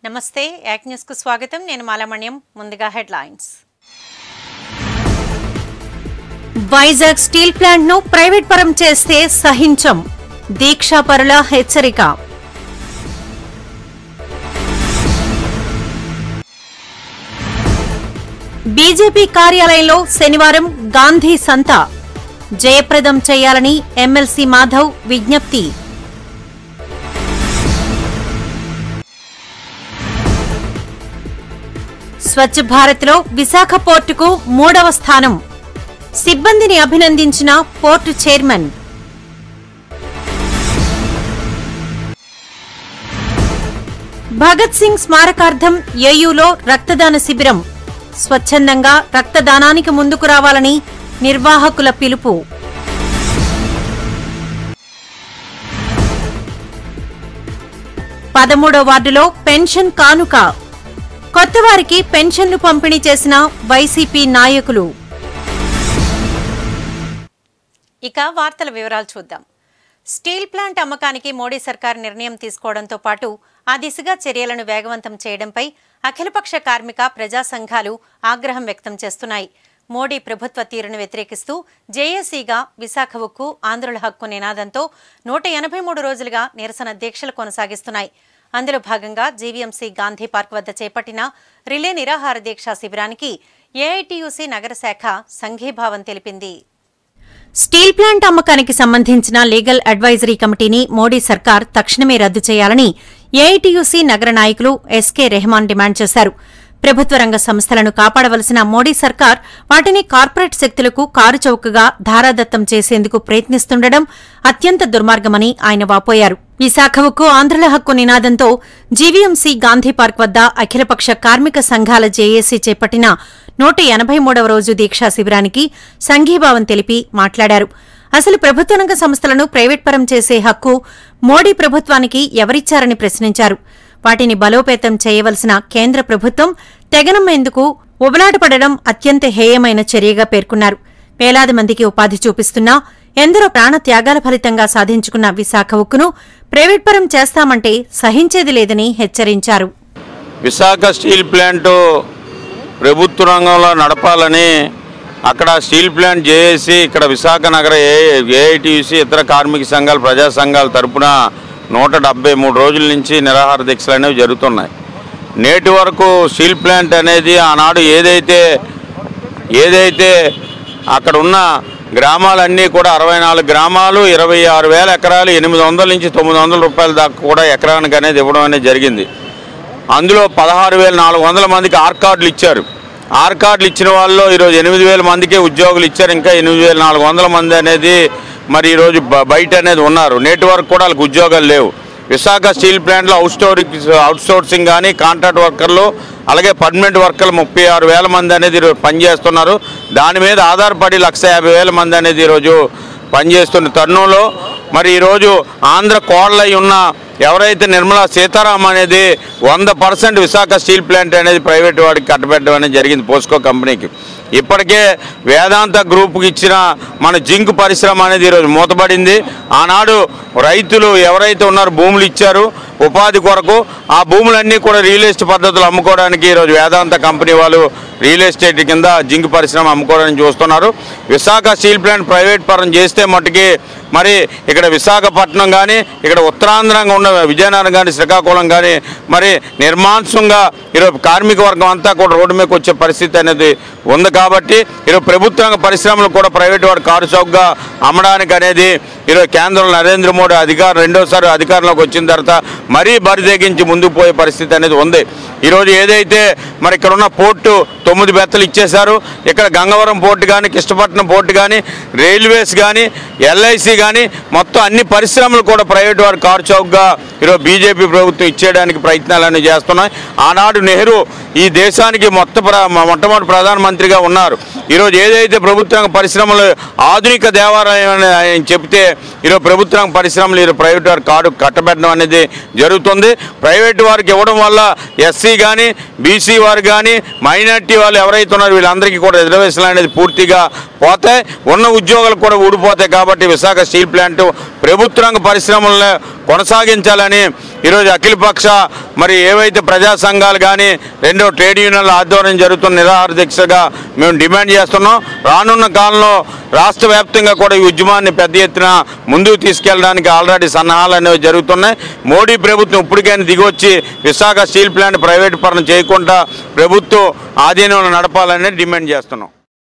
నమస్తే యాక్ న్యూస్ కు స్వాగతం నేను మాలమణ్యం ముందుగా హెడ్లైన్స్ వైజాగ్ స్టీల్ ప్లాంట్ ను ప్రైవేట్ పరం చేస్తే సహించం దీక్షాపరుల హెచ్చరిక బీజేపీ కార్యాలయంలో శనివారం గాంధీ సంత జయప్రదం చేయాలని ఎమ్మెల్సీ మాధవ్ విజ్ఞప్తి స్వచ్ఛ భారత్లో విశాఖ పోర్టుకు మూడవ స్థానం సిబ్బందిని అభినందించిన పోర్టు చైర్మన్ భగత్ సింగ్ స్మారకార్థం ఏయూలో రక్తదాన శిబిరం స్వచ్ఛందంగా రక్తదానానికి ముందుకు రావాలని నిర్వాహకుల పిలుపు పదమూడో వార్డులో పెన్షన్ కానుక కొత్తవారికి పెన్షన్లు పంపిణీ చేసిన వైసీపీ నాయకులు ఇక వార్తల వివరాలు చూద్దాం స్టీల్ ప్లాంట్ అమ్మకానికి మోడీ సర్కార్ నిర్ణయం తీసుకోవడంతో పాటు ఆ దిశగా చర్యలను వేగవంతం చేయడంపై అఖిలపక్ష కార్మిక ప్రజా సంఘాలు ఆగ్రహం వ్యక్తం చేస్తున్నాయి మోడీ ప్రభుత్వ తీరును వ్యతిరేకిస్తూ జేఏసీగా విశాఖ ఉక్కు ఆంధ్రుల హక్కు నినాదంతో నూట ఎనభై మూడు రోజులుగా నిరసన దీక్షలు కొనసాగిస్తున్నాయి అందులో భాగంగా జీవీఎంసీ గాంధీ పార్క్ వద్ద చేపట్టిన రిలే నిరాహార దీక్షా శిబిరానికి ఏఐటీయూసీ నగర శాఖ సంఘీభావం తెలిపింది స్టీల్ ప్లాంట్ అమ్మకానికి సంబంధించిన లీగల్ అడ్వైజరీ కమిటీని మోడీ సర్కార్ తక్షణమే రద్దు చేయాలని ఏఐటీయూసీ నగర నాయకులు ఎస్కే రెహమాన్ డిమాండ్ చేశారు ప్రభుత్వ రంగ సంస్థలను కాపాడవలసిన మోడీ సర్కార్ వాటిని కార్పొరేట్ శక్తులకు కారుచౌకగా ధారాదత్తం చేసేందుకు ప్రయత్నిస్తుండడం అత్యంత దుర్మార్గమని ఆయన వాపోయారు విశాఖకు ఆంధ్రుల హక్కు నినాదంతో జీవీఎంసీ గాంధీ పార్క్ వద్ద అఖిలపక్ష కార్మిక సంఘాల జేఏసీ చేపట్టిన నూట ఎనభై మూడవ రోజు దీక్షా శిబిరానికి సంఘీభావం తెలిపి మాట్లాడారు అసలు ప్రభుత్వ రంగ సంస్థలను ప్రైవేట్ పరం చేసే హక్కు మోడీ ప్రభుత్వానికి ఎవరిచ్చారని ప్రశ్నించారు వాటిని బలోపేతం చేయవలసిన కేంద్ర ప్రభుత్వం తెగనమ్మేందుకు ఉబలాటపడడం అత్యంత హేయమైన చర్యగా పేర్కొన్నారు వేలాది మందికి ఉపాధి చూపిస్తున్నా ఎందరో ప్రాణ త్యాగాల ఫలితంగా సాధించుకున్న విశాఖ ఉక్కును ప్రైవేట్ పరం చేస్తామంటే సహించేది లేదని హెచ్చరించారు విశాఖ స్టీల్ ప్లాంటు ప్రభుత్వ రంగంలో నడపాలని అక్కడ స్టీల్ ప్లాంట్ జేఏసీ ఇక్కడ విశాఖ నగర ఏ ఏఐటీసీ ఇతర కార్మిక సంఘాలు ప్రజా సంఘాల తరపున నూట డెబ్బై మూడు రోజుల నుంచి నిరాహార దీక్షలు అనేవి జరుగుతున్నాయి నేటి వరకు స్టీల్ ప్లాంట్ అనేది ఆనాడు ఏదైతే ఏదైతే అక్కడ ఉన్న గ్రామాలన్నీ కూడా అరవై నాలుగు గ్రామాలు ఇరవై ఆరు వేల ఎకరాలు ఎనిమిది వందల నుంచి తొమ్మిది వందల రూపాయల దాకా కూడా ఎకరానికి అనేది ఇవ్వడం అనేది జరిగింది అందులో పదహారు వేల నాలుగు వందల మందికి ఆర్ కార్డులు ఇచ్చారు ఆర్ కార్డులు ఇచ్చిన వాళ్ళు ఈరోజు ఎనిమిది వేల మందికే ఉద్యోగులు ఇచ్చారు ఇంకా ఎనిమిది వేల నాలుగు వందల మంది అనేది మరి ఈరోజు బ- బయట అనేది ఉన్నారు నేటి వరకు కూడా వాళ్ళకి ఉద్యోగాలు లేవు విశాఖ స్టీల్ ప్లాంట్లో అవుట్ స్టోరింగ్ అవుట్ సోర్సింగ్ కానీ కాంట్రాక్ట్ వర్కర్లు అలాగే పర్మనెంట్ వర్కర్లు ముప్పై ఆరు వేల మంది అనేది ఈరోజు పనిచేస్తున్నారు దాని మీద ఆధారపడి లక్ష యాభై వేల మంది అనేది ఈరోజు పనిచేస్తున్న తరుణంలో మరి ఈరోజు ఆంధ్ర కోడలై ఉన్న ఎవరైతే నిర్మలా సీతారాం అనేది వంద పర్సెంట్ విశాఖ స్టీల్ ప్లాంట్ అనేది ప్రైవేట్ వాడికి కట్టబెట్టడం అనేది జరిగింది పోస్కో కంపెనీకి ఇప్పటికే వేదాంత గ్రూప్కి ఇచ్చిన మన జింక్ పరిశ్రమ అనేది ఈరోజు మూతపడింది ఆనాడు రైతులు ఎవరైతే ఉన్నారో భూములు ఇచ్చారు ఉపాధి కొరకు ఆ భూములన్నీ కూడా రియల్ ఎస్టేట్ పద్ధతులు అమ్ముకోవడానికి ఈరోజు వేదాంత కంపెనీ వాళ్ళు రియల్ ఎస్టేట్ కింద జింక్ పరిశ్రమ అమ్ముకోవడానికి చూస్తున్నారు విశాఖ స్టీల్ ప్లాంట్ ప్రైవేట్ పరం చేస్తే మట్టుకి మరి ఇక్కడ విశాఖపట్నం కానీ ఇక్కడ ఉత్తరాంధ్రంగా ఉన్న విజయనగరం కానీ శ్రీకాకుళం కానీ మరి నిర్మాంసంగా ఈరోజు కార్మిక వర్గం అంతా కూడా రోడ్డు మీదకి వచ్చే పరిస్థితి అనేది ఉంది కాబట్టి ఈరోజు ప్రభుత్వ రంగ పరిశ్రమలు కూడా ప్రైవేట్ వాడు కారు చౌకగా అమ్మడానికి అనేది ఈరోజు కేంద్రంలో నరేంద్ర మోడీ అధికారం రెండోసారి అధికారంలోకి వచ్చిన తర్వాత మరీ బరిదెగించి ముందుకు పోయే పరిస్థితి అనేది ఉంది ఈరోజు ఏదైతే మరి ఇక్కడ ఉన్న పోర్టు తొమ్మిది బెత్తలు ఇచ్చేశారు ఇక్కడ గంగవరం పోర్టు కానీ కృష్ణపట్నం పోర్టు కానీ రైల్వేస్ కానీ ఎల్ఐసి కానీ మొత్తం అన్ని పరిశ్రమలు కూడా ప్రైవేట్ వారు కారు చౌకగా ఈరోజు బీజేపీ ప్రభుత్వం ఇచ్చేయడానికి ప్రయత్నాలన్నీ చేస్తున్నాయి ఆనాడు నెహ్రూ ఈ దేశానికి మొత్త ప్ర మొట్టమొదటి ప్రధానమంత్రిగా ఉన్నారు ఈరోజు ఏదైతే ప్రభుత్వ రంగ పరిశ్రమలు ఆధునిక దేవాలయం అని ఆయన చెప్తే ఈరోజు ప్రభుత్వ రంగ పరిశ్రమలు ఈరోజు ప్రైవేట్ వారి కార్డు కట్టబెట్టడం అనేది జరుగుతుంది ప్రైవేట్ వారికి ఇవ్వడం వల్ల ఎస్సీ కానీ బీసీ వారు కానీ మైనార్టీ వాళ్ళు ఎవరైతే ఉన్నారో వీళ్ళందరికీ కూడా రిజర్వేషన్లు అనేది పూర్తిగా పోతాయి ఉన్న ఉద్యోగాలు కూడా ఊడిపోతాయి కాబట్టి విశాఖ స్టీల్ ప్లాంట్ ప్రభుత్వ రంగ పరిశ్రమలను కొనసాగించాలని ఈరోజు అఖిలపక్ష మరి ఏవైతే ప్రజా సంఘాలు కానీ రెండో ట్రేడ్ యూనియన్ల ఆధ్వర్యం జరుగుతున్న నిరాహార దీక్షగా మేము డిమాండ్ చేస్తున్నాం రానున్న కాలంలో రాష్ట్ర వ్యాప్తంగా కూడా ఈ ఉద్యమాన్ని పెద్ద ఎత్తున ముందుకు తీసుకెళ్ళడానికి ఆల్రెడీ సన్నాహాలు అనేవి జరుగుతున్నాయి మోడీ ప్రభుత్వం ఇప్పటికైనా దిగొచ్చి విశాఖ స్టీల్ ప్లాంట్ ప్రైవేట్ పరం చేయకుండా ప్రభుత్వం ఆధీనంలో నడపాలని డిమాండ్ చేస్తున్నాం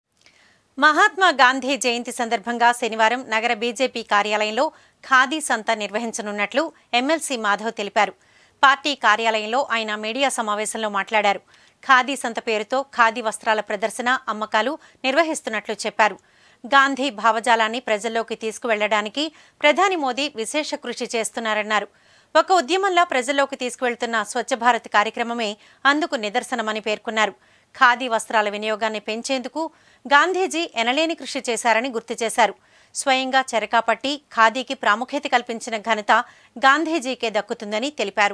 మహాత్మా గాంధీ జయంతి సందర్భంగా శనివారం నగర బీజేపీ కార్యాలయంలో ఖాదీ సంత నిర్వహించనున్నట్లు ఎమ్మెల్సీ మాధవ్ తెలిపారు పార్టీ కార్యాలయంలో ఆయన మీడియా సమావేశంలో మాట్లాడారు ఖాదీ సంత పేరుతో ఖాదీ వస్త్రాల ప్రదర్శన అమ్మకాలు నిర్వహిస్తున్నట్లు చెప్పారు గాంధీ భావజాలాన్ని ప్రజల్లోకి తీసుకువెళ్లడానికి ప్రధాని మోదీ విశేష కృషి చేస్తున్నారన్నారు ఒక ఉద్యమంలా ప్రజల్లోకి తీసుకువెళ్తున్న స్వచ్ఛ భారత్ కార్యక్రమమే అందుకు నిదర్శనమని పేర్కొన్నారు ఖాదీ వస్త్రాల వినియోగాన్ని పెంచేందుకు గాంధీజీ ఎనలేని కృషి చేశారని గుర్తు చేశారు స్వయంగా చెరకా పట్టి ఖాదీకి ప్రాముఖ్యత కల్పించిన ఘనత గాంధీజీకే దక్కుతుందని తెలిపారు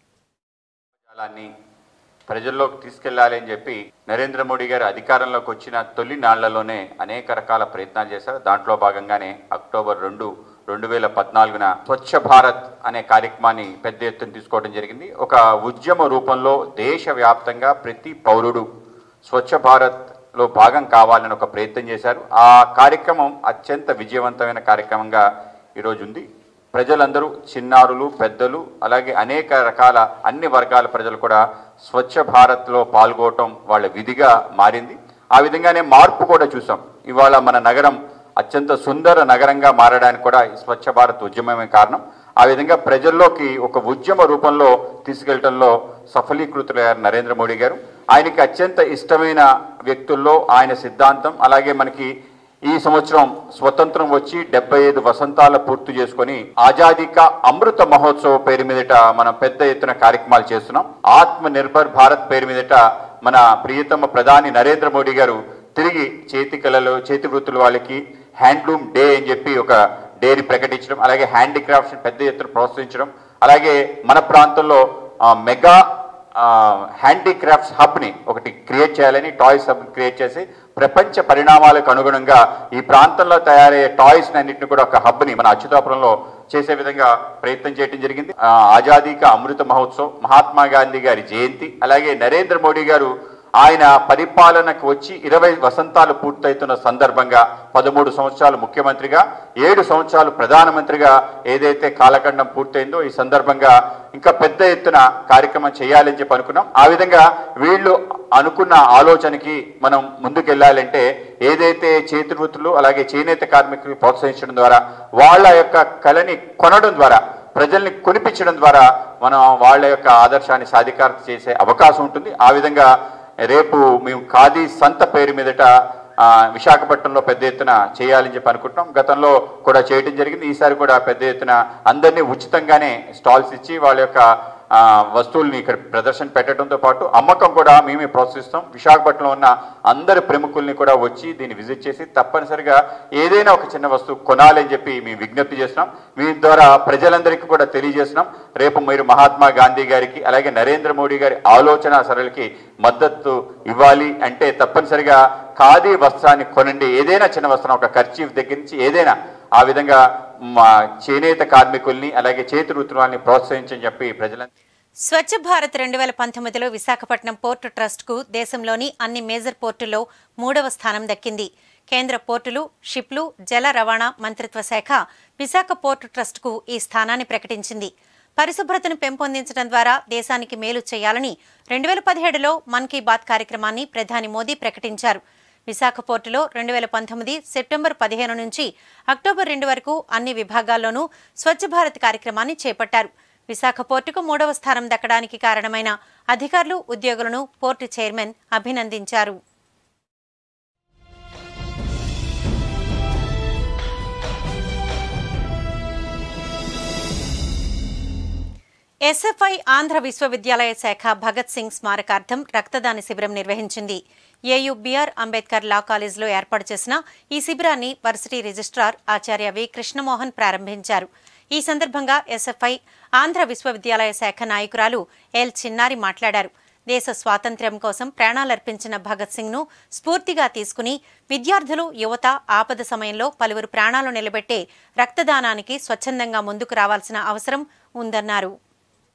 జాలాన్ని ప్రజల్లోకి తీసుకెళ్లాలి అని చెప్పి నరేంద్ర మోడీ గారు అధికారంలోకి వచ్చిన తొలి నాళ్లలోనే అనేక రకాల ప్రయత్నాలు చేశారు దాంట్లో భాగంగానే అక్టోబర్ రెండు రెండు వేల పద్నాలుగున స్వచ్ఛ భారత్ అనే కార్యక్రమాన్ని పెద్ద ఎత్తున తీసుకోవడం జరిగింది ఒక ఉద్యమ రూపంలో దేశవ్యాప్తంగా ప్రతి పౌరుడు స్వచ్ఛ భారత్లో భాగం కావాలని ఒక ప్రయత్నం చేశారు ఆ కార్యక్రమం అత్యంత విజయవంతమైన కార్యక్రమంగా ఈరోజు ఉంది ప్రజలందరూ చిన్నారులు పెద్దలు అలాగే అనేక రకాల అన్ని వర్గాల ప్రజలు కూడా స్వచ్ఛ భారత్లో పాల్గొనటం వాళ్ళ విధిగా మారింది ఆ విధంగానే మార్పు కూడా చూసాం ఇవాళ మన నగరం అత్యంత సుందర నగరంగా మారడానికి కూడా ఈ స్వచ్ఛ భారత్ ఉద్యమమే కారణం ఆ విధంగా ప్రజల్లోకి ఒక ఉద్యమ రూపంలో తీసుకెళ్లడంలో సఫలీకృతులయ్యారు నరేంద్ర మోడీ గారు ఆయనకి అత్యంత ఇష్టమైన వ్యక్తుల్లో ఆయన సిద్ధాంతం అలాగే మనకి ఈ సంవత్సరం స్వతంత్రం వచ్చి డెబ్బై ఐదు వసంతాల పూర్తి చేసుకొని ఆజాదీ కా అమృత మహోత్సవ పేరు మీదట మనం పెద్ద ఎత్తున కార్యక్రమాలు చేస్తున్నాం ఆత్మ నిర్భర్ భారత్ పేరు మీదట మన ప్రియతమ ప్రధాని నరేంద్ర మోడీ గారు తిరిగి చేతి కళలు చేతి వృత్తుల వాళ్ళకి హ్యాండ్లూమ్ డే అని చెప్పి ఒక డేని ప్రకటించడం అలాగే హ్యాండీక్రాఫ్ట్స్ పెద్ద ఎత్తున ప్రోత్సహించడం అలాగే మన ప్రాంతంలో ఆ, మెగా హ్యాండీక్రాఫ్ట్స్ హబ్ని ఒకటి క్రియేట్ చేయాలని టాయ్స్ హబ్ క్రియేట్ చేసి ప్రపంచ పరిణామాలకు అనుగుణంగా ఈ ప్రాంతంలో తయారయ్యే టాయ్స్ అన్నింటిని కూడా ఒక హబ్ని మన అచ్యుతాపురంలో చేసే విధంగా ప్రయత్నం చేయడం జరిగింది ఆ, ఆజాదీ కా అమృత మహోత్సవ్ మహాత్మా గాంధీ గారి జయంతి అలాగే నరేంద్ర మోడీ గారు ఆయన పరిపాలనకు వచ్చి ఇరవై వసంతాలు పూర్తవుతున్న సందర్భంగా పదమూడు సంవత్సరాలు ముఖ్యమంత్రిగా ఏడు సంవత్సరాలు ప్రధానమంత్రిగా ఏదైతే కాలఖండం పూర్తయిందో ఈ సందర్భంగా ఇంకా పెద్ద ఎత్తున కార్యక్రమం చేయాలని చెప్పి అనుకున్నాం ఆ విధంగా వీళ్ళు అనుకున్న ఆలోచనకి మనం ముందుకెళ్ళాలంటే ఏదైతే చేతి వృత్తులు అలాగే చేనేత కార్మికులు ప్రోత్సహించడం ద్వారా వాళ్ళ యొక్క కళని కొనడం ద్వారా ప్రజల్ని కొనిపించడం ద్వారా మనం వాళ్ళ యొక్క ఆదర్శాన్ని సాధికారత చేసే అవకాశం ఉంటుంది ఆ విధంగా రేపు మేము ఖాదీ సంత పేరు మీదట ఆ, విశాఖపట్నంలో పెద్ద ఎత్తున చేయాలని చెప్పి అనుకుంటున్నాం గతంలో కూడా చేయడం జరిగింది ఈసారి కూడా పెద్ద ఎత్తున అందరినీ ఉచితంగానే స్టాల్స్ ఇచ్చి వాళ్ళ యొక్క ఆ, వస్తువుల్ని ఇక్కడ ప్రదర్శన పెట్టడంతో పాటు అమ్మకం కూడా మేమే ప్రోత్సహిస్తాం విశాఖపట్నంలో ఉన్న అందరి ప్రముఖుల్ని కూడా వచ్చి దీన్ని విజిట్ చేసి తప్పనిసరిగా ఏదైనా ఒక చిన్న వస్తువు కొనాలి అని చెప్పి మేము విజ్ఞప్తి చేస్తున్నాం మీ ద్వారా ప్రజలందరికీ కూడా తెలియజేస్తున్నాం రేపు మీరు మహాత్మా గాంధీ గారికి అలాగే నరేంద్ర మోడీ గారి ఆలోచన సరళికి మద్దతు ఇవ్వాలి అంటే తప్పనిసరిగా ఖాదీ వస్త్రాన్ని కొనండి ఏదైనా చిన్న వస్త్రం ఒక ఖర్చీఫ్ దగ్గర నుంచి ఏదైనా ఆ విధంగా మా చేనేత కార్మికుల్ని అలాగే చేతి వృత్తులని ప్రోత్సహించని చెప్పి ప్రజలందరూ స్వచ్ఛ భారత్ రెండు వేల పంతొమ్మిదిలో విశాఖపట్నం పోర్టు ట్రస్ట్కు దేశంలోని అన్ని మేజర్ పోర్టుల్లో మూడవ స్థానం దక్కింది కేంద్ర పోర్టులు షిప్లు జల రవాణా మంత్రిత్వ శాఖ విశాఖ పోర్టు ట్రస్ట్కు ఈ స్థానాన్ని ప్రకటించింది పరిశుభ్రతను పెంపొందించడం ద్వారా దేశానికి మేలు చేయాలని రెండు వేల పదిహేడులో మన్ కీ బాత్ కార్యక్రమాన్ని ప్రధాని మోదీ ప్రకటించారు విశాఖ పోర్టులో రెండు వేల పంతొమ్మిది సెప్టెంబర్ పదిహేను నుంచి అక్టోబర్ రెండు వరకు అన్ని విభాగాల్లోనూ స్వచ్ఛ భారత్ కార్యక్రమాన్ని చేపట్టారు విశాఖ పోర్టుకు మూడవ స్థానం దక్కడానికి కారణమైన అధికారులు ఉద్యోగులను పోర్టు చైర్మన్ అభినందించారు ఎస్ఎఫ్ఐ ఆంధ్ర విశ్వవిద్యాలయ శాఖ భగత్ సింగ్ స్మారకార్థం రక్తదాన శిబిరం నిర్వహించింది ఏయూ బిఆర్ అంబేద్కర్ లా కాలేజీలో ఏర్పాటు చేసిన ఈ శిబిరాన్ని varsity registrar Acharya V Krishnamohan ప్రారంభించారు ఈ సందర్భంగా ఎస్ఎఫ్ఐ ఆంధ్ర విశ్వవిద్యాలయ శాఖ నాయకురాలు ఎల్ చిన్నారి మాట్లాడారు దేశ స్వాతంత్ర్యం కోసం ప్రాణాలర్పించిన భగత్ సింగ్ను స్ఫూర్తిగా తీసుకుని విద్యార్థులు యువత ఆపద సమయంలో పలువురు ప్రాణాలు నిలబెట్టే రక్తదానానికి స్వచ్ఛందంగా ముందుకు రావాల్సిన అవసరం ఉందన్నారు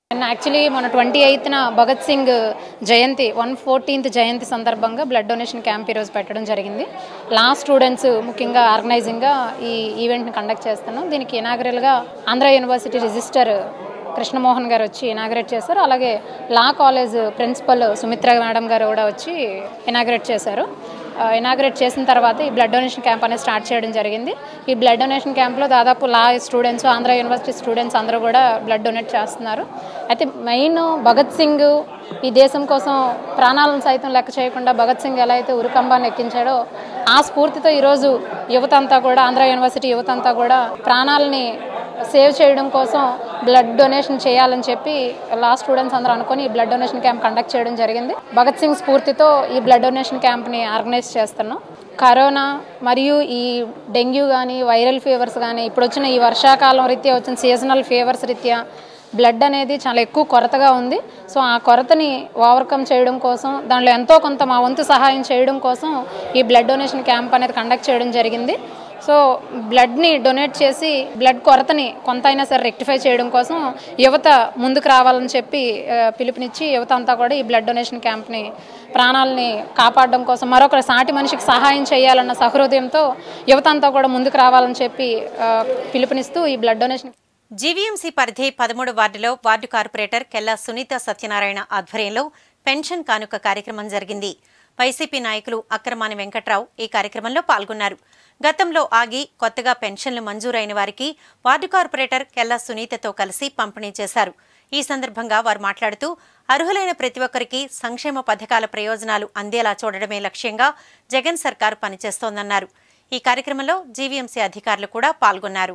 అండ్ యాక్చువల్లీ మన ట్వంటీ ఎయిత్న భగత్ సింగ్ జయంతి వన్ ఫోర్టీన్త్ జయంతి సందర్భంగా బ్లడ్ డొనేషన్ క్యాంప్ ఈరోజు పెట్టడం జరిగింది లాస్ట్ స్టూడెంట్స్ ముఖ్యంగా ఆర్గనైజింగ్గా ఈ ఈవెంట్ని కండక్ట్ చేస్తున్నాం దీనికి ఇనాగరల్గా ఆంధ్ర యూనివర్సిటీ రిజిస్టర్ కృష్ణమోహన్ గారు వచ్చి ఇనాగరేట్ చేశారు అలాగే law college principal Sumitra madam గారు కూడా వచ్చి ఇనాగరేట్ చేశారు ఇనాగరేట్ చేసిన తర్వాత ఈ బ్లడ్ డొనేషన్ క్యాంప్ అనేది స్టార్ట్ చేయడం జరిగింది ఈ బ్లడ్ డొనేషన్ క్యాంప్లో దాదాపు law students Andhra university students అందరూ కూడా బ్లడ్ డొనేట్ చేస్తున్నారు అయితే మెయిన్ భగత్ సింగ్ ఈ దేశం కోసం ప్రాణాలను సైతం లెక్క చేయకుండా భగత్ సింగ్ ఎలా అయితే ఉరుకంబాన్ని ఎక్కించాడో ఆ స్ఫూర్తితో ఈరోజు యువత అంతా కూడా ఆంధ్ర యూనివర్సిటీ యువత అంతా కూడా ప్రాణాలని సేవ్ చేయడం కోసం బ్లడ్ డొనేషన్ చేయాలని చెప్పి లా స్టూడెంట్స్ అందరూ అనుకొని ఈ బ్లడ్ డొనేషన్ క్యాంప్ కండక్ట్ చేయడం జరిగింది భగత్ సింగ్ స్ఫూర్తితో ఈ బ్లడ్ డొనేషన్ క్యాంప్ని ఆర్గనైజ్ చేస్తున్నాం కరోనా మరియు ఈ డెంగ్యూ కానీ వైరల్ ఫీవర్స్ కానీ ఇప్పుడు వచ్చిన ఈ వర్షాకాలం రీత్యా వచ్చిన సీజనల్ ఫీవర్స్ రీత్యా బ్లడ్ అనేది చాలా ఎక్కువ కొరతగా ఉంది సో ఆ కొరతని ఓవర్కమ్ చేయడం కోసం దానిలో ఎంతో కొంత మా వంతు సహాయం చేయడం కోసం ఈ బ్లడ్ డొనేషన్ క్యాంప్ అనేది కండక్ట్ చేయడం జరిగింది సో బ్లడ్ని డొనేట్ చేసి బ్లడ్ కొరతని కొంత అయినా సరే రెక్టిఫై చేయడం కోసం యువత ముందుకు రావాలని చెప్పి ఆ, పిలుపునిచ్చి యువత అంతా కూడా ఈ బ్లడ్ డొనేషన్ క్యాంప్ని ప్రాణాలని కాపాడడం కోసం మరొక సాటి మనిషికి సహాయం చేయాలన్న సహృదయంతో యువత అంతా కూడా ముందుకు రావాలని చెప్పి ఆ, పిలుపునిస్తూ ఈ బ్లడ్ డొనేషన్ జీవీఎంసీ పరిధి పదమూడు వార్డులో వార్డు కార్పొరేటర్ కెల్లా సునీత సత్యనారాయణ ఆధ్వర్యంలో పెన్షన్ కానుక కార్యక్రమం జరిగింది వైసీపీ నాయకులు అక్రమాని వెంకట్రావు ఈ కార్యక్రమంలో పాల్గొన్నారు గతంలో ఆగి కొత్తగా పెన్షన్లు మంజూరైన వారికి వార్డు కార్పొరేటర్ కెల్లా సునీతతో కలిసి పంపిణీ చేశారు ఈ సందర్భంగా వారు మాట్లాడుతూ అర్హులైన ప్రతి ఒక్కరికి సంక్షేమ పథకాల ప్రయోజనాలు అందేలా చూడడమే లక్ష్యంగా జగన్ సర్కార్ పనిచేస్తోందన్నారు ఈ కార్యక్రమంలో జీవీఎంసీ అధికారులు కూడా పాల్గొన్నారు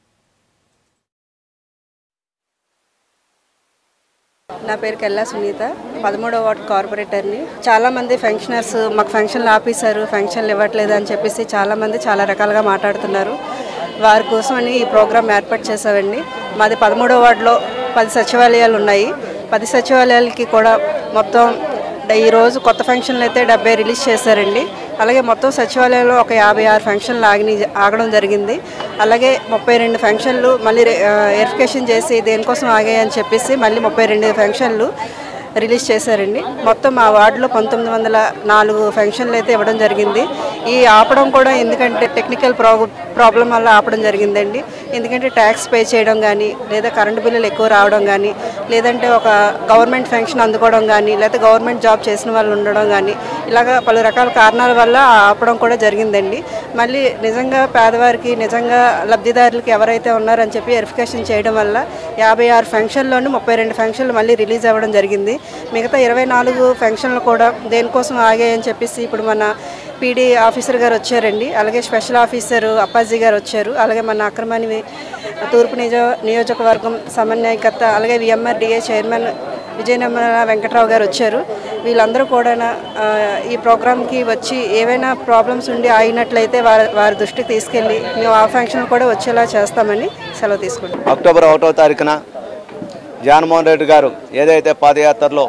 నా పేరు కెల్లా సునీత పదమూడవ వార్డ్ కార్పొరేటర్ని చాలా మంది ఫంక్షనర్స్ మాకు ఫంక్షన్లు ఆపేశారు ఫంక్షన్లు ఇవ్వట్లేదు అని చెప్పేసి చాలా మంది చాలా రకాలుగా మాట్లాడుతున్నారు వారి కోసమని ఈ ప్రోగ్రామ్ ఏర్పాటు చేసామండి మాది పదమూడవ వార్డులో పది సచివాలయాలు ఉన్నాయి పది సచివాలయాలకి కూడా మొత్తం డ- ఈరోజు కొత్త ఫంక్షన్లు అయితే డెబ్బై రిలీజ్ చేశారండి అలాగే మొత్తం సచివాలయంలో ఒక యాభై ఆరు ఫంక్షన్లు ఆగిని ఆగడం జరిగింది అలాగే ముప్పై రెండు ఫంక్షన్లు మళ్ళీ వెరిఫికేషన్ చేసి దేనికోసం ఆగాయని చెప్పేసి మళ్ళీ ముప్పై రెండు ఫంక్షన్లు రిలీజ్ చేశారండి మొత్తం మా వార్డులో పంతొమ్మిది వందల నాలుగు ఫంక్షన్లు అయితే ఇవ్వడం జరిగింది ఈ ఆపడం కూడా ఎందుకంటే టెక్నికల్ ప్రా ప్రాబ్లం వల్ల ఆపడం జరిగిందండి ఎందుకంటే ట్యాక్స్ పే చేయడం కానీ లేదా కరెంటు బిల్లులు ఎక్కువ రావడం కానీ లేదంటే ఒక గవర్నమెంట్ ఫంక్షన్ అందుకోవడం కానీ లేదా గవర్నమెంట్ జాబ్ చేసిన వాళ్ళు ఉండడం కానీ ఇలాగ పలు రకాల కారణాల వల్ల ఆపడం కూడా జరిగిందండి మళ్ళీ నిజంగా పేదవారికి నిజంగా లబ్ధిదారులకి ఎవరైతే ఉన్నారని చెప్పి వెరిఫికేషన్ చేయడం వల్ల యాభై ఆరు ఫంక్షన్లోనూ ముప్పై రెండు ఫంక్షన్లు మళ్ళీ రిలీజ్ అవ్వడం జరిగింది మిగతా ఇరవై నాలుగు ఫంక్షన్లు కూడా దేనికోసం ఆగాయని చెప్పేసి ఇప్పుడు మన పీడీ ఆఫీసర్ గారు వచ్చారండి అలాగే స్పెషల్ ఆఫీసర్ అప్పాజీ గారు వచ్చారు అలాగే మన అక్రమాని తూర్పు నిజో నియోజకవర్గం సమన్వయకర్త అలాగే విఎంఆర్డిఏ చైర్మన్ విజయనగర వెంకట్రావు గారు వచ్చారు వీళ్ళందరూ కూడా ఆ, ఈ ప్రోగ్రామ్కి వచ్చి ఏవైనా ప్రాబ్లమ్స్ ఉండి ఆగినట్లయితే వారి వారి దృష్టికి తీసుకెళ్ళి మేము ఆ ఫంక్షన్ కూడా వచ్చేలా చేస్తామని సెలవు తీసుకుంటాం అక్టోబర్ ఒకటో తారీఖున జగన్మోహన్ రెడ్డి గారు ఏదైతే పాదయాత్రలో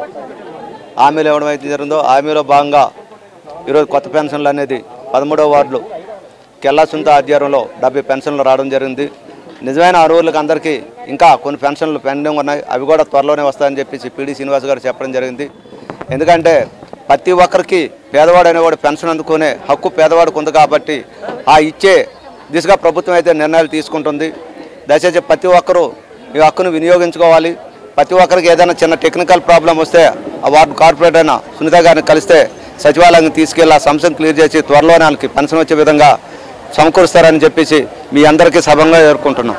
హామీలు ఇవ్వడం అయితే జరిగిందో హామీలో భాగంగా ఈరోజు కొత్త పెన్షన్లు అనేది పదమూడవ వార్డులు కెల్లా సుంత ఆధ్వర్యంలో డెబ్బై పెన్షన్లు రావడం జరిగింది నిజమైన అర్హులకు అందరికీ ఇంకా కొన్ని పెన్షన్లు పెండింగ్ ఉన్నాయి అవి కూడా త్వరలోనే వస్తాయని చెప్పేసి పీడీ శ్రీనివాస్ గారు చెప్పడం జరిగింది ఎందుకంటే ప్రతి ఒక్కరికి పేదవాడు అనేవాడు పెన్షన్ అందుకునే హక్కు పేదవాడికి ఉంది కాబట్టి ఆ ఇచ్చే దిశగా ప్రభుత్వం అయితే నిర్ణయాలు తీసుకుంటుంది దయచేసి ప్రతి ఒక్కరూ ఈ హక్కును వినియోగించుకోవాలి ప్రతి ఒక్కరికి ఏదైనా చిన్న టెక్నికల్ ప్రాబ్లం వస్తే ఆ వార్డు కార్పొరేటర్ అయిన సునీత గారిని కలిస్తే సచివాలయానికి తీసుకెళ్ళి ఆ సమస్యను క్లియర్ చేసి త్వరలోనే వాళ్ళకి పెన్షన్ వచ్చే విధంగా సమకూరుస్తారని చెప్పేసి మీ అందరికీ సభంగా ఎదుర్కొంటున్నాం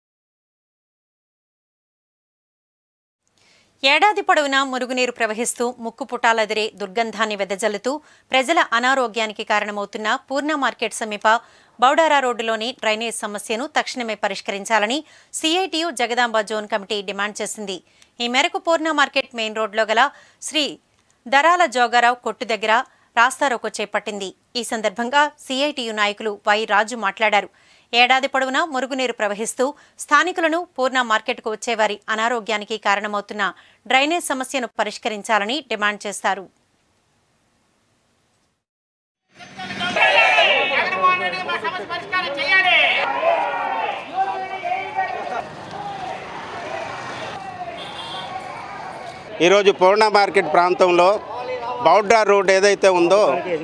ఏడాది పొడవునా మురుగునీరు ప్రవహిస్తూ ముక్కు పుటాలదిరే దుర్గంధాన్ని వెదజల్లుతూ ప్రజల అనారోగ్యానికి కారణమవుతున్న పూర్ణ మార్కెట్ సమీప బౌడారా రోడ్డులోని డ్రైనేజ్ సమస్యను తక్షణమే పరిష్కరించాలని CITU Jagadamba zone committee demand చేసింది ఈ మేరకు పూర్ణ మార్కెట్ మెయిన్ రోడ్లో గల శ్రీ దరాల జోగారావు కొట్టు దగ్గర రాస్తారోకో చేపట్టింది ఈ సందర్భంగా సిఐటియు నాయకులు వై రాజు మాట్లాడారు ఏడాది పొడవునా మురుగునీరు ప్రవహిస్తూ స్థానికులను పూర్ణ మార్కెట్కు వచ్చేవారి అనారోగ్యానికి కారణమవుతున్న డ్రైనేజ్ సమస్యను పరిష్కరించాలని డిమాండ్ చేశారు ఈరోజు పూర్ణ మార్కెట్ ప్రాంతంలో బౌడ్రా రోడ్ ఏదైతే ఉందో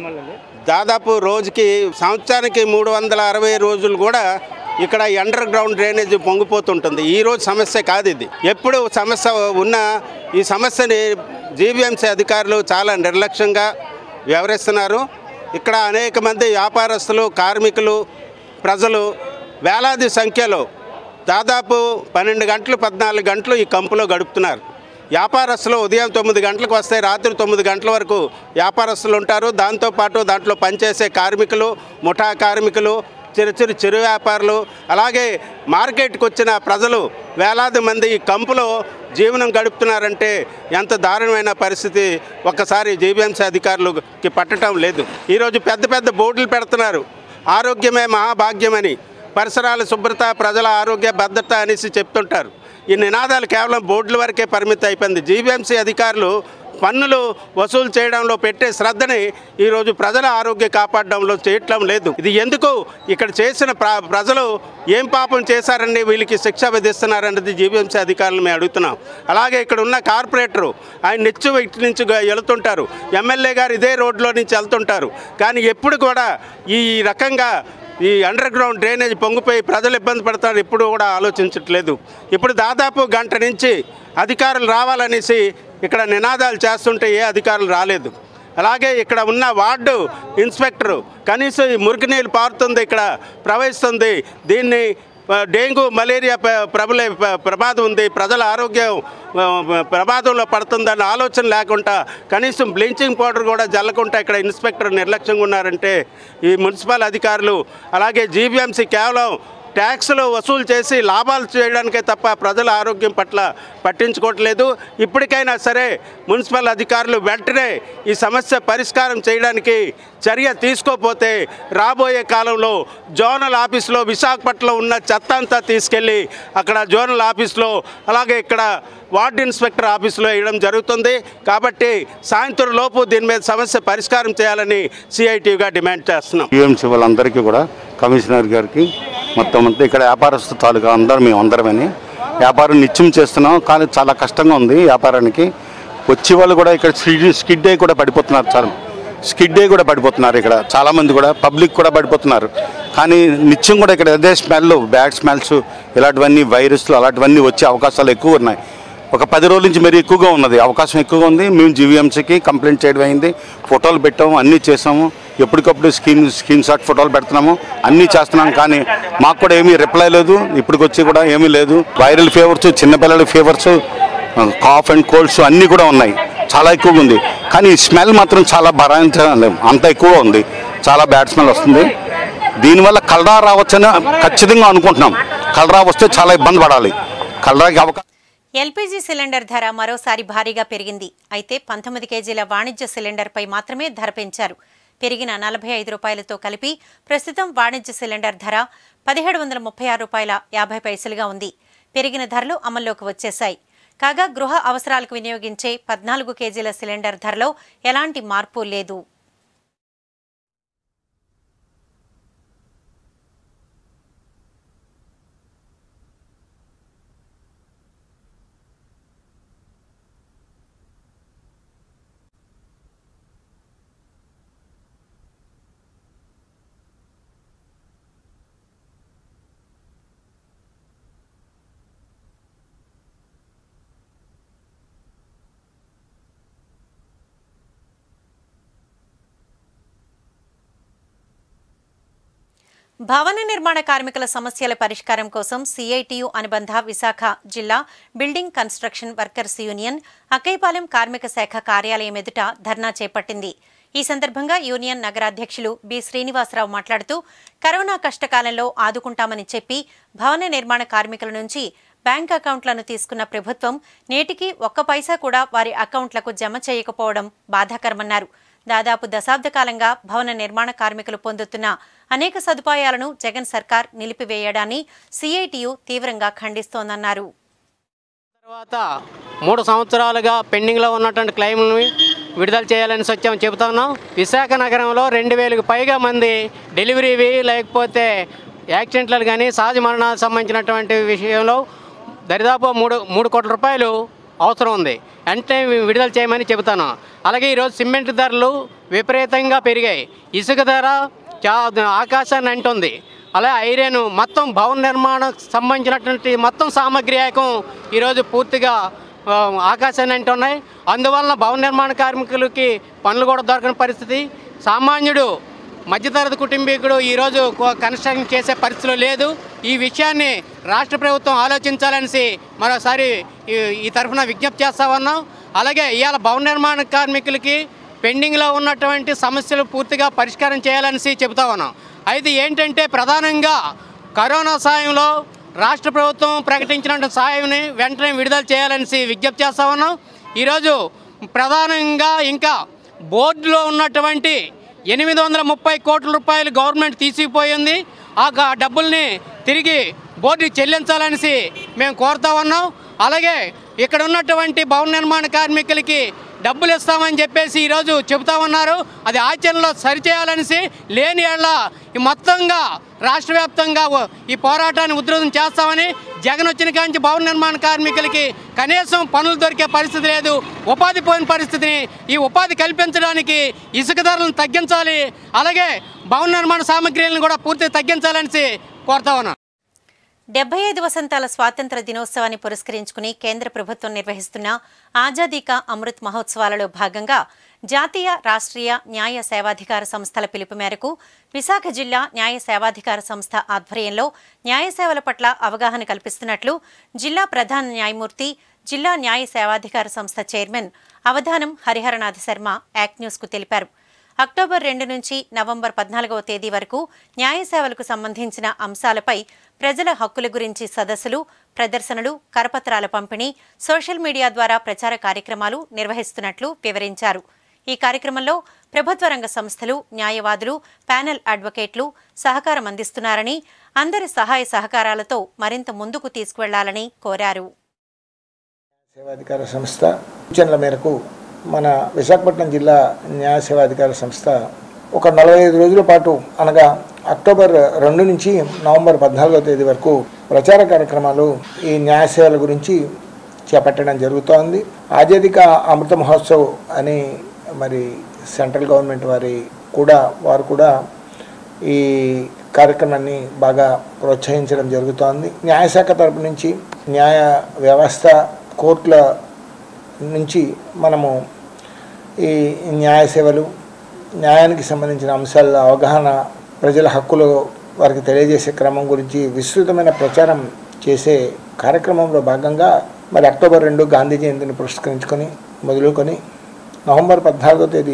దాదాపు రోజుకి సంవత్సరానికి మూడు వందల అరవై రోజులు కూడా ఇక్కడ అండర్ గ్రౌండ్ డ్రైనేజ్ పొంగిపోతుంటుంది ఈ రోజు సమస్య కాదు ఇది ఎప్పుడు సమస్య ఉన్నా ఈ సమస్యని జీవీఎంసీ అధికారులు చాలా నిర్లక్ష్యంగా వ్యవహరిస్తున్నారు ఇక్కడ అనేక మంది వ్యాపారస్తులు కార్మికులు ప్రజలు వేలాది సంఖ్యలో దాదాపు పన్నెండు గంటలు పద్నాలుగు గంటలు ఈ కంపులో గడుపుతున్నారు వ్యాపారస్తులు ఉదయం తొమ్మిది గంటలకు వస్తే రాత్రి తొమ్మిది గంటల వరకు వ్యాపారస్తులు ఉంటారు దాంతోపాటు దాంట్లో పనిచేసే కార్మికులు ముఠా కార్మికులు చిరు చిరు చిరు వ్యాపారులు అలాగే మార్కెట్కి వచ్చిన ప్రజలు వేలాది మంది ఈ కంపులో జీవనం గడుపుతున్నారంటే ఎంత దారుణమైన పరిస్థితి ఒక్కసారి జీబీఎంసీ అధికారులకి పట్టడం లేదు ఈరోజు పెద్ద పెద్ద బోర్డులు పెడుతున్నారు ఆరోగ్యమే మహాభాగ్యమని పరిసరాల శుభ్రత ప్రజల ఆరోగ్య భద్రత అనేసి చెప్తుంటారు ఈ నినాదాలు కేవలం బోర్డుల వరకే పరిమితం అయిపోయింది జీబీఎంసీ అధికారులు పన్నులు వసూలు చేయడంలో పెట్టే శ్రద్ధని ఈరోజు ప్రజల ఆరోగ్య కాపాడడంలో చేయటం లేదు ఇది ఎందుకు ఇక్కడ చేసిన ప్ర ప్రజలు ఏం పాపం చేశారని వీళ్ళకి శిక్ష విధిస్తున్నారన్నది జీబీఎంసీ అధికారులు మేము అడుగుతున్నాం అలాగే ఇక్కడ ఉన్న కార్పొరేటరు ఆయన నిత్యం ఇటు నుంచి గా- వెళుతుంటారు ఎమ్మెల్యే గారు ఇదే రోడ్లో నుంచి వెళ్తుంటారు కానీ ఎప్పుడు కూడా ఈ రకంగా ఈ అండర్ గ్రౌండ్ డ్రైనేజ్ పొంగిపోయి ప్రజలు ఇబ్బంది పడతారు ఇప్పుడు కూడా ఆలోచించట్లేదు ఇప్పుడు దాదాపు గంట నుంచి అధికారులు రావాలనేసి ఇక్కడ నినాదాలు చేస్తుంటే ఏ అధికారులు రాలేదు అలాగే ఇక్కడ ఉన్న వార్డు ఇన్స్పెక్టరు కనీసం ఈ మురికి నీళ్ళు పారుతుంది ఇక్కడ ప్రవహిస్తుంది దీన్ని ఆ, డెంగ్యూ మలేరియా ప్ర- ప్రబలే ప్ర- ప్రమాదం ఉంది ప్రజల ఆరోగ్యం ఆ, ప్రమాదంలో పడుతుందన్న ఆలోచన లేకుండా కనీసం బ్లీచింగ్ పౌడర్ కూడా జల్లకుండా ఇక్కడ ఇన్స్పెక్టర్ నిర్లక్ష్యంగా ఉన్నారంటే ఈ మున్సిపల్ అధికారులు అలాగే జీబీఎంసీ కేవలం ట్యాక్స్లు వసూలు చేసి లాభాలు చేయడానికే తప్ప ప్రజల ఆరోగ్యం పట్ల పట్టించుకోవట్లేదు ఇప్పటికైనా సరే మున్సిపల్ అధికారులు వెంటనే ఈ సమస్య పరిష్కారం చేయడానికి చర్య తీసుకోకపోతే రాబోయే కాలంలో జోనల్ ఆఫీస్లో విశాఖపట్నంలో ఉన్న చెత్త అంతా తీసుకెళ్ళి అక్కడ జోనల్ ఆఫీస్లో అలాగే ఇక్కడ వార్డు ఇన్స్పెక్టర్ ఆఫీస్లో వేయడం జరుగుతుంది కాబట్టి సాయంత్రం లోపు దీని మీద సమస్య పరిష్కారం చేయాలని సిఐటిగా డిమాండ్ చేస్తున్నాం టీఎంసీ వాళ్ళందరికీ కూడా కమిషనర్ గారికి మొత్తం అంతా ఇక్కడ వ్యాపారస్తు తాలూకా అందరం మేము అందరమని వ్యాపారం నిత్యం చేస్తున్నాం కానీ చాలా కష్టంగా ఉంది వ్యాపారానికి వచ్చే వాళ్ళు కూడా ఇక్కడ స్కిడ్ స్కిడ్ అయ్యి కూడా పడిపోతున్నారు చాలా స్కిడ్ అయ్యి కూడా పడిపోతున్నారు ఇక్కడ చాలామంది కూడా పబ్లిక్ కూడా పడిపోతున్నారు కానీ నిత్యం కూడా ఇక్కడ అదే స్మెల్ బ్యాడ్ స్మెల్స్ ఇలాంటివన్నీ వైరస్లు అలాంటివన్నీ వచ్చే అవకాశాలు ఎక్కువ ఉన్నాయి ఒక పది రోజుల నుంచి మరి ఎక్కువగా ఉన్నది అవకాశం ఎక్కువగా ఉంది మేము జీవీఎంసీకి కంప్లైంట్ చేయడం అయింది ఫోటోలు పెట్టాము అన్నీ చేసాము ఎప్పటికప్పుడు స్క్రీన్ స్క్రీన్ షాట్ ఫోటోలు పెడుతున్నాము అన్నీ చేస్తున్నాం కానీ మాకు కూడా ఏమీ రిప్లై లేదు ఇప్పటికొచ్చి కూడా ఏమీ లేదు వైరల్ ఫీవర్స్ చిన్నపిల్లల ఫీవర్స్ కాఫ్ అండ్ కోల్డ్స్ అన్నీ కూడా ఉన్నాయి చాలా ఎక్కువగా ఉంది కానీ ఈ స్మెల్ మాత్రం చాలా భరాయించలేము అంత ఎక్కువ ఉంది చాలా బ్యాడ్ స్మెల్ వస్తుంది దీనివల్ల కలరా రావచ్చని ఖచ్చితంగా అనుకుంటున్నాం కలరా వస్తే చాలా ఇబ్బంది పడాలి కలరాకి అవకాశం ఎల్పీజీ సిలిండర్ ధర మరోసారి భారీగా పెరిగింది అయితే పంతొమ్మిది కేజీల వాణిజ్య సిలిండర్పై మాత్రమే ధర పెంచారు పెరిగిన నలభై ఐదు రూపాయలతో కలిపి ప్రస్తుతం వాణిజ్య సిలిండర్ ధర పదిహేడు వందల ముప్పై ఆరు రూపాయల యాభై పైసలుగా ఉంది పెరిగిన ధరలు అమల్లోకి వచ్చేశాయి కాగా గృహ అవసరాలకు వినియోగించే పద్నాలుగు కేజీల సిలిండర్ ధరలో ఎలాంటి మార్పు లేదు భవన నిర్మాణ కార్మికుల సమస్యల పరిష్కారం కోసం సిఐటియు అనుబంధ విశాఖ జిల్లా building construction workers union Akkayyapalem కార్మిక శాఖ కార్యాలయం ఎదుట ధర్నా చేపట్టింది ఈ సందర్భంగా యూనియన్ నగరాధ్యక్షులు బి శ్రీనివాసరావు మాట్లాడుతూ కరోనా కష్టకాలంలో ఆదుకుంటామని చెప్పి భవన నిర్మాణ కార్మికుల నుంచి బ్యాంక్ అకౌంట్లను తీసుకున్న ప్రభుత్వం నేటికి ఒక్క పైసా కూడా వారి అకౌంట్లకు జమ చేయకపోవడం బాధాకరమన్నారు దాదాపు దశాబ్ద కాలంగా భవన నిర్మాణ కార్మికులు పొందుతున్న అనేక సదుపాయాలను జగన్ సర్కార్ నిలిపివేయడాన్ని సిఐటియు తీవ్రంగా ఖండిస్తోందన్నారు తర్వాత మూడు సంవత్సరాలుగా పెండింగ్లో ఉన్నటువంటి క్లెయిమ్లను విడుదల చేయాలని సత్యం చెబుతున్నాం విశాఖ నగరంలో రెండు వేలకు పైగా మంది డెలివరీవి లేకపోతే యాక్సిడెంట్లు కానీ సహజ మరణాలకు సంబంధించినటువంటి విషయంలో దరిదాపు మూడు మూడు కోట్ల రూపాయలు అవసరం ఉంది వెంటనే విడుదల చేయమని చెబుతాను అలాగే ఈరోజు సిమెంట్ ధరలు విపరీతంగా పెరిగాయి ఇసుక ధర చా ఆకాశాన్ని అంటుంది అలా ఐరన్ మొత్తం భవన నిర్మాణం సంబంధించినటువంటి మొత్తం సామాగ్రి ఏకం ఈరోజు పూర్తిగా ఆ, ఆకాశాన్ని అంటున్నాయి అందువలన భవన నిర్మాణ కార్మికులకి పనులు కూడా దొరకని పరిస్థితి సామాన్యుడు మధ్యతరగతి కుటుంబీకుడు ఈరోజు కో- కన్స్ట్రక్షన్ చేసే పరిస్థితిలో లేదు ఈ విషయాన్ని రాష్ట్ర ప్రభుత్వం ఆలోచించాలనేసి మరోసారి ఈ- ఈ తరఫున విజ్ఞప్తి చేస్తా ఉన్నాం అలాగే ఇవాళ భవన నిర్మాణ కార్మికులకి పెండింగ్లో ఉన్నటువంటి సమస్యలు పూర్తిగా పరిష్కారం చేయాలనేసి చెబుతా ఉన్నాం అయితే ఏంటంటే ప్రధానంగా కరోనా సాయంలో రాష్ట్ర ప్రభుత్వం ప్రకటించిన సాయంని వెంటనే విడుదల చేయాలనేసి విజ్ఞప్తి చేస్తా ఉన్నాం ఈరోజు ప్రధానంగా ఇంకా బోర్డులో ఉన్నటువంటి ఎనిమిది వందల ముప్పై కోట్ల రూపాయలు గవర్నమెంట్ తీసుకుపోయింది ఆ గ- డబ్బుల్ని తిరిగి బోర్డుకి చెల్లించాలనేసి మేము కోరుతా ఉన్నాం అలాగే ఇక్కడ ఉన్నటువంటి భవన నిర్మాణ కార్మికులకి డబ్బులు ఇస్తామని చెప్పేసి ఈరోజు చెబుతా ఉన్నారు అది ఆచరణలో సరిచేయాలనేసి లేని ఏళ్ళ ఈ మొత్తంగా రాష్ట్ర వ్యాప్తంగా ఓ- ఈ పోరాటాన్ని ఉధృతం చేస్తామని జగన్ వచ్చిన కాంచి భవన నిర్మాణ కార్మికులకి కనీసం పనులు దొరికే పరిస్థితి లేదు ఉపాధి పోయిన పరిస్థితిని ఈ ఉపాధి కల్పించడానికి ఇసుక ధరలను తగ్గించాలి అలాగే భవన నిర్మాణ సామగ్రిలను కూడా పూర్తిగా తగ్గించాలనేసి కోరుతా ఉన్నాను డెబ్బై ఐదు వసంతాల స్వాతంత్ర దినోత్సవాన్ని పురస్కరించుకుని కేంద్ర ప్రభుత్వం నిర్వహిస్తున్న ఆజాదీ కా అమృత్ మహోత్సవాలలో భాగంగా జాతీయ రాష్ట్రీయ న్యాయ సేవాధికార సంస్థల పిలుపు మేరకు విశాఖ జిల్లా న్యాయ సేవాధికార సంస్థ ఆధ్వర్యంలో న్యాయ సేవల పట్ల అవగాహన కల్పిస్తున్నట్లు జిల్లా ప్రధాన న్యాయమూర్తి జిల్లా న్యాయ సేవాధికార సంస్థ చైర్మన్ అవధానం హరిహరనాథ శర్మ యాక్ట్ న్యూస్కు తెలిపారు అక్టోబర్ రెండు నుంచి నవంబర్ పద్నాలుగవ తేదీ వరకు న్యాయ సేవలకు సంబంధించిన అంశాలపై ప్రజల హక్కుల గురించి సదస్సులు ప్రదర్శనలు కరపత్రాల పంపిణీ సోషల్ మీడియా ద్వారా ప్రచార కార్యక్రమాలు నిర్వహిస్తున్నట్లు వివరించారు ఈ కార్యక్రమంలో ప్రభుత్వ రంగ సంస్థలు న్యాయవాదులు ప్యానెల్ అడ్వకేట్లు సహకారం అందిస్తున్నారని అందరి సహాయ సహకారాలతో మరింత ముందుకు తీసుకువెళ్లాలని కోరారు సేవాధికార సంస్థ సూచనల మేరకు మన విశాఖపట్నం జిల్లా న్యాయ సేవాధికార సంస్థ ఒక నలభై ఐదు రోజుల పాటు అనగా అక్టోబర్ రెండు నుంచి నవంబర్ పద్నాలుగో తేదీ వరకు ప్రచార కార్యక్రమాలు ఈ న్యాయ సేవల గురించి చేపట్టడం జరుగుతోంది ఆజాదిక అమృత మహోత్సవ్ అని మరి సెంట్రల్ గవర్నమెంట్ వారి కూడా వారు కూడా ఈ కార్యక్రమాన్ని బాగా ప్రోత్సహించడం జరుగుతోంది న్యాయశాఖ తరపు నుంచి న్యాయ వ్యవస్థ కోర్టుల నుంచి మనము ఈ న్యాయ సేవలు న్యాయానికి సంబంధించిన అంశాల అవగాహన ప్రజల హక్కులు వారికి తెలియజేసే క్రమం గురించి విస్తృతమైన ప్రచారం చేసే కార్యక్రమంలో భాగంగా మరి అక్టోబర్ రెండు గాంధీ జయంతిని పురస్కరించుకొని మొదలుకొని నవంబర్ పద్నాలుగో తేదీ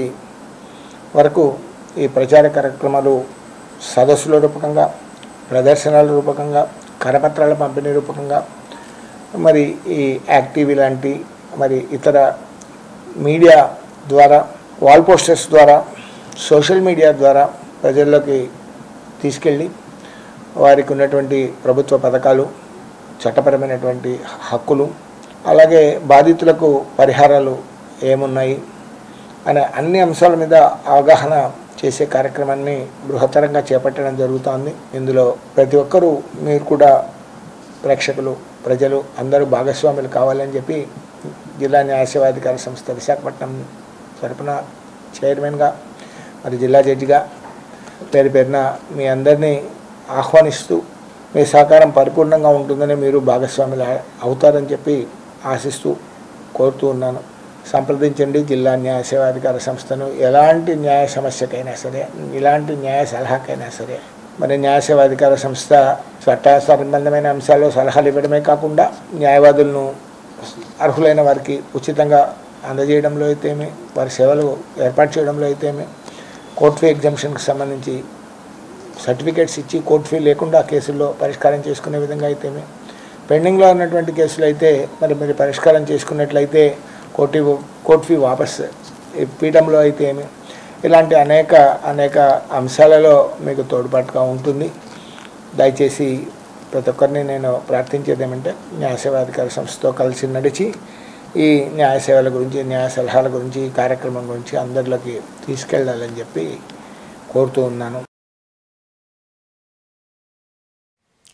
వరకు ఈ ప్రచార కార్యక్రమాలు సదస్సుల రూపకంగా ప్రదర్శనల రూపకంగా కరపత్రాల పంపిణీ రూపకంగా మరి ఈ యాక్టివ్ లాంటి మరి ఇతర మీడియా ద్వారా వాల్ పోస్టర్స్ ద్వారా సోషల్ మీడియా ద్వారా ప్రజల్లోకి తీసుకెళ్ళి వారికి ఉన్నటువంటి ప్రభుత్వ పథకాలు చట్టపరమైనటువంటి హక్కులు అలాగే బాధితులకు పరిహారాలు ఏమున్నాయి అనే అన్ని అంశాల మీద అవగాహన చేసే కార్యక్రమాన్ని బృహత్తరంగా చేపట్టడం జరుగుతోంది ఇందులో ప్రతి ఒక్కరూ మీరు కూడా ప్రేక్షకులు ప్రజలు అందరూ భాగస్వాములు కావాలని చెప్పి జిల్లా న్యాయ సేవాధికార సంస్థ విశాఖపట్నం తరపున చైర్మన్గా మరి జిల్లా జడ్జిగా పేరు పేరున మీ అందరినీ ఆహ్వానిస్తూ మీ సహకారం పరిపూర్ణంగా ఉంటుందని మీరు భాగస్వాములు అవుతారని చెప్పి ఆశిస్తూ కోరుతూ ఉన్నాను సంప్రదించండి జిల్లా న్యాయ సేవాధికార సంస్థను ఎలాంటి న్యాయ సమస్యకైనా సరే ఇలాంటి న్యాయ సలహాకైనా సరే మరి న్యాయ సేవాధికార సంస్థ చట్ట సంబంధమైన అంశాల్లో సలహాలు ఇవ్వడమే కాకుండా న్యాయవాదులను అర్హులైన వారికి ఉచితంగా అందజేయడంలో అయితేమి వారి సేవలు ఏర్పాటు చేయడంలో అయితేమి కోర్ట్ ఫీ ఎగ్జామ్షన్కి సంబంధించి సర్టిఫికేట్స్ ఇచ్చి కోర్ట్ ఫీ లేకుండా కేసుల్లో పరిష్కారం చేసుకునే విధంగా అయితేమి పెండింగ్లో ఉన్నటువంటి కేసులు అయితే మరి మీరు పరిష్కారం చేసుకున్నట్లయితే కోర్టు కోర్ట్ ఫీ వాపస్ ఈ పీఠంలో అయితే ఏమి ఇలాంటి అనేక అనేక అంశాలలో మీకు తోడ్పాటుగా ఉంటుంది దయచేసి ప్రతి ఒక్కరిని నేను ప్రార్థించేది ఏమంటే న్యాయ సేవాధికార సంస్థతో కలిసి నడిచి ఈ న్యాయ సేవల గురించి న్యాయ సలహాల గురించి ఈ కార్యక్రమం గురించి అందరిలోకి తీసుకెళ్ళాలని చెప్పి కోరుతూ ఉన్నాను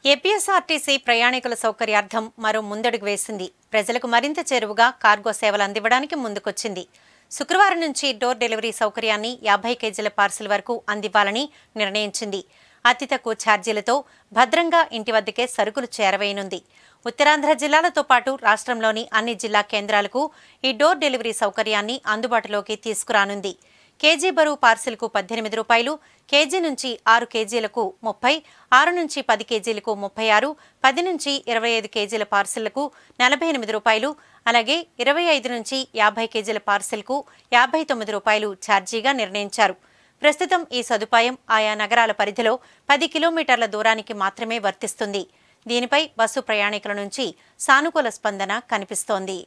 ఏపీఎస్ఆర్టీసీ ప్రయాణికుల సౌకర్యార్థం మరో ముందడుగు వేసింది ప్రజలకు మరింత చేరువుగా కార్గో సేవలు అందివ్వడానికి ముందుకొచ్చింది శుక్రవారం నుంచి డోర్ డెలివరీ సౌకర్యాన్ని యాభై కేజీల పార్సిల్ వరకు అందివ్వాలని నిర్ణయించింది అతి తక్కువ ఛార్జీలతో భద్రంగా ఇంటి వద్దకే సరుకులు చేరవేయనుంది ఉత్తరాంధ్ర జిల్లాలతో పాటు రాష్ట్రంలోని అన్ని జిల్లా కేంద్రాలకు ఈ డోర్ డెలివరీ సౌకర్యాన్ని అందుబాటులోకి తీసుకురానుంది కేజీ బరువు పార్సిల్కు పద్దెనిమిది రూపాయలు కేజీ నుంచి ఆరు కేజీలకు ముప్పై ఆరు నుంచి పది కేజీలకు ముప్పై ఆరు పది నుంచి ఇరవై ఐదు కేజీల పార్సిళ్లకు నలభై ఎనిమిది రూపాయలు అలాగే ఇరవై ఐదు నుంచి యాభై కేజీల పార్సిల్కు యాభై తొమ్మిది రూపాయలు ఛార్జీగా నిర్ణయించారు ప్రస్తుతం ఈ సదుపాయం ఆయా నగరాల పరిధిలో పది కిలోమీటర్ల దూరానికి మాత్రమే వర్తిస్తుంది దీనిపై బస్సు ప్రయాణికుల నుంచి సానుకూల స్పందన కనిపిస్తోంది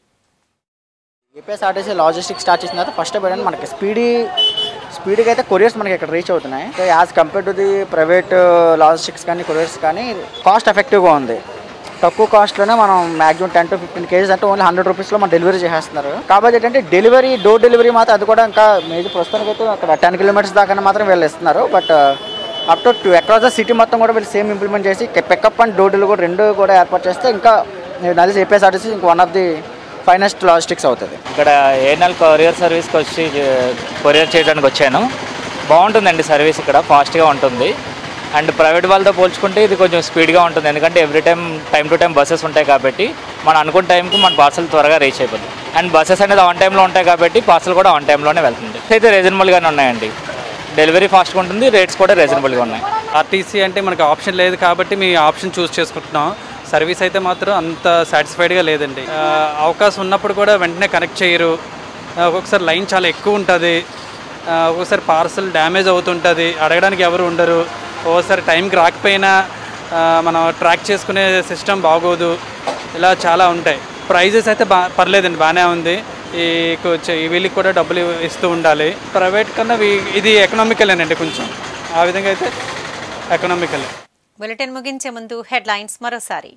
ఏపీఎస్ఆర్టీసీ లాజిస్టిక్స్ స్టార్ట్ చేసిన తర్వాత ఫస్ట్ ఏంటంటే మనకి స్పీడీ స్పీడ్గా అయితే కొరియర్స్ మనకి ఇక్కడ రీచ్ అవుతున్నాయి so as compare to the private logistics కానీ కొరియర్స్ కానీ కాస్ట్ ఎఫెక్టివ్గా ఉంది తక్కువ కాస్ట్లోనే మనం maximum ten to fifteen kgs అంటే ఓన్లీ హండ్రెడ్ రూపీస్లో మనం డెలివరీ చేసేస్తున్నారు కాబట్టి ఏంటంటే డెలివరీ డోర్ డెలివరీ మాత్రం అది కూడా ఇంకా మేజర్ ప్రస్తుతానికి అయితే అక్కడ టెన్ కిలోమీటర్స్ దాకా మాత్రం వీళ్ళు ఇస్తున్నారు but up to two across the city మొత్తం కూడా వీళ్ళు సేమ్ ఇంప్లిమెంట్ చేసి పికప్ అండ్ డోర్ డెలివరీ రెండు కూడా ఏర్పాటు చేస్తే ఇంకా నలిసి ఏపీఎస్ఆర్టీసీ ఇంకా one of the finest logistics అవుతుంది ఇక్కడ ఏఎన్ఎల్ కొరియర్ సర్వీస్కి వచ్చి ఏ, కొరియర్ చేయడానికి వచ్చాను బాగుంటుందండి సర్వీస్ ఇక్కడ ఫాస్ట్గా ఉంటుంది అండ్ ప్రైవేట్ వాళ్ళతో పోల్చుకుంటే ఇది కొంచెం స్పీడ్గా ఉంటుంది ఎందుకంటే every time time to time buses ఉంటాయి కాబట్టి మనం అనుకున్న టైంకి మన పార్సల్ త్వరగా రీచ్ అయిపోతుంది అండ్ బస్సెస్ అనేది ఆన్ టైంలో ఉంటాయి కాబట్టి పార్సల్ కూడా ఆన్ టైంలోనే వెళ్తుంది అయితే రీజనబుల్గానే ఉన్నాయండి డెలివరీ ఫాస్ట్గా ఉంటుంది రేట్స్ కూడా రీజనబుల్గా ఉన్నాయి ఆర్టీసీ అంటే మనకు ఆప్షన్ లేదు కాబట్టి మీ ఆప్షన్ చూస్ చేసుకుంటున్నాం సర్వీస్ అయితే మాత్రం అంత సాటిస్ఫైడ్గా లేదండి ఆ, అవకాశం ఉన్నప్పుడు కూడా వెంటనే కనెక్ట్ చేయరు ఆ, ఒక్కొక్కసారి లైన్ చాలా ఎక్కువ ఉంటుంది ఆ, ఒక్కొక్కసారి పార్సల్ డ్యామేజ్ అవుతుంటుంది అడగడానికి ఎవరు ఉండరు ఒక్కోసారి టైంకి రాకపోయినా ఆ, మనం ట్రాక్ చేసుకునే సిస్టమ్ బాగోదు ఇలా చాలా ఉంటాయి ప్రైజెస్ అయితే బా పర్లేదండి బాగానే ఉంది ఈ కొంచెం ఈ వీళ్ళకి కూడా డబ్బులు ఇస్తూ ఉండాలి ప్రైవేట్ కన్నా వీ- ఇది ఎకనామికలేనండి కొంచెం ఆ విధంగా అయితే ఎకనామికలే బులెటిన్ ముగించే ముందు హెడ్లైన్స్ మరోసారి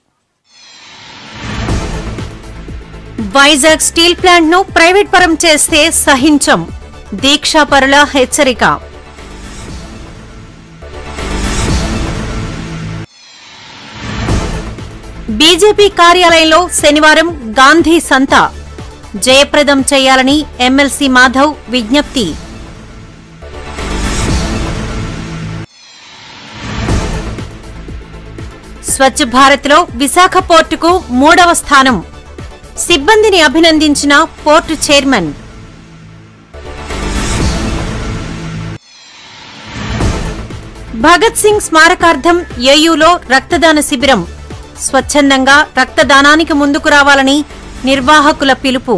వైజాగ్ స్టీల్ ప్లాంట్ ను ప్రైవేట్ పరం చేస్తే సహించం దీక్షాపరుల హెచ్చరిక బీజేపీ కార్యాలయంలో శనివారం గాంధీ సంత జయప్రదం చేయాలని ఎమ్మెల్సీ మాధవ్ విజ్ఞప్తి స్వచ్ఛ భారత్లో విశాఖ పోర్టుకు మూడవ స్థానం సిబ్బందిని అభినందించిన పోర్టు చైర్మన్ భగత్ సింగ్ స్మారకార్థం ఏయూలో రక్తదాన శిబిరం స్వచ్ఛందంగా రక్తదానానికి ముందుకు రావాలని నిర్వాహకుల పిలుపు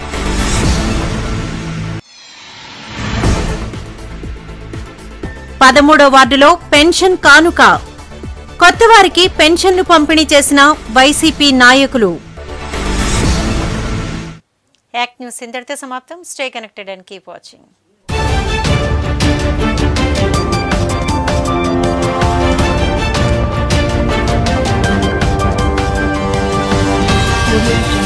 పదమూడో వార్డులో పెన్షన్ కానుక కొత్తవారికి పెన్షన్లు పంపిణీ చేసిన వైసీపీ నాయకులు యాక్ట్ న్యూస్ ఇంతటితో సమాప్తం stay connected and keep watching audio